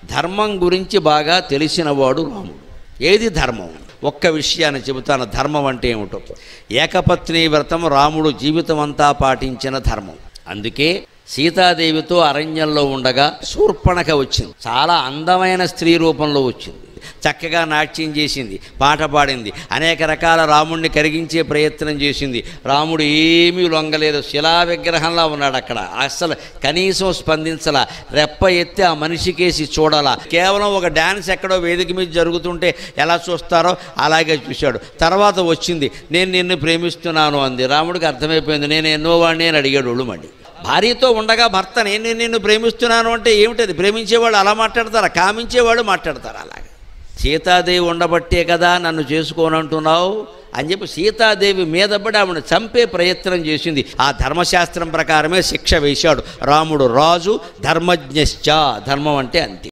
ధర్మం గురించి బాగా తెలిసినవాడు రాముడు ఏది ధర్మం ఒక్క విషయాన్ని చెబుతాను ధర్మం అంటే ఏమిటో ఏకపత్ని వ్రతం రాముడు జీవితం అంతా పాటించిన ధర్మం అందుకే సీతాదేవితో అరణ్యంలో ఉండగా శూర్పణక వచ్చింది చాలా అందమైన స్త్రీ రూపంలో వచ్చింది చక్కగా నాట్యం చేసింది పాట పాడింది అనేక రకాల రాముణ్ణి కరిగించే ప్రయత్నం చేసింది రాముడు ఏమీ లొంగలేదు శిలా విగ్రహంలా ఉన్నాడు అక్కడ అస్సలు కనీసం స్పందించలా రెప్ప ఎత్తి ఆ మనిషికేసి చూడాలా కేవలం ఒక డ్యాన్స్ ఎక్కడో వేదిక మీద జరుగుతుంటే ఎలా చూస్తారో అలాగే చూశాడు తర్వాత వచ్చింది నేను నిన్ను ప్రేమిస్తున్నాను అంది రాముడికి అర్థమైపోయింది నేను ఎన్నో వాడిని అని అడిగాడు ఒళ్ళుమండి భార్యతో ఉండగా భర్త నేను నిన్ను ప్రేమిస్తున్నాను అంటే ఏమిటది ప్రేమించేవాళ్ళు అలా మాట్లాడతారా కామించేవాళ్ళు మాట్లాడతారు అలాగే సీతాదేవి ఉండబట్టే కదా నన్ను చేసుకోనంటున్నావు అని చెప్పి సీతాదేవి మీద పడి ఆమెను చంపే ప్రయత్నం చేసింది ఆ ధర్మశాస్త్రం ప్రకారమే శిక్ష వేశాడు రాముడు రాజు ధర్మజ్ఞశ్చ ధర్మం అంటే అంతే